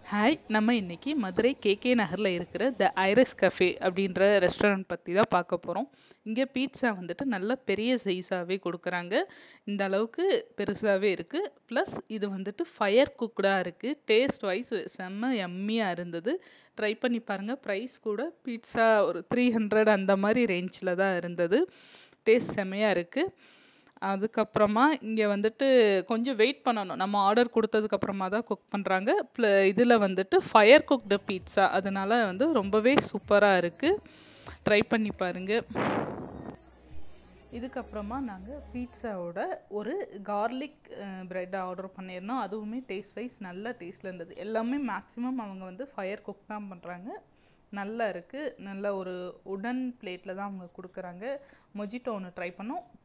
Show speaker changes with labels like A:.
A: hi நம்ம இன்னைக்கு Madurai KK நகரில் இருக்கிற த ஐரஸ் கஃபே அப்படின்ற ரெஸ்டாரண்ட் பற்றி தான் பார்க்க போகிறோம் இங்கே பீட்சா வந்துட்டு நல்ல பெரிய சைஸாகவே கொடுக்குறாங்க இந்த அளவுக்கு பெருசாகவே இருக்குது ப்ளஸ் இது வந்துட்டு ஃபயர் குக்டாக இருக்குது டேஸ்ட் வைஸ் செம்ம எம்மியாக இருந்தது ட்ரை பண்ணி பாருங்கள் ப்ரைஸ் கூட பீட்சா ஒரு த்ரீ ஹண்ட்ரட் அந்த மாதிரி ரேஞ்சில் தான் இருந்தது டேஸ்ட் செம்மையாக இருக்குது அதுக்கப்புறமா இங்கே வந்துட்டு கொஞ்சம் வெயிட் பண்ணணும் நம்ம ஆர்டர் கொடுத்ததுக்கப்புறமா தான் குக் பண்ணுறாங்க ப்ள இதில் வந்துட்டு ஃபயர் குக்டு பீட்சா அதனால வந்து ரொம்பவே சூப்பராக இருக்குது ட்ரை பண்ணி பாருங்கள் இதுக்கப்புறமா நாங்கள் பீட்சாவோட ஒரு கார்லிக் ப்ரெட் ஆர்டர் பண்ணியிருந்தோம் அதுவுமே டேஸ்ட் வைஸ் நல்ல டேஸ்ட்டில் இருந்தது எல்லாமே மேக்ஸிமம் அவங்க வந்து ஃபயர் குக் தான் பண்ணுறாங்க நல்லா இருக்குது நல்ல ஒரு உடன் பிளேட்டில் தான் அவங்க கொடுக்குறாங்க மொஜிட்டோ ஒன்று ட்ரை பண்ணோம்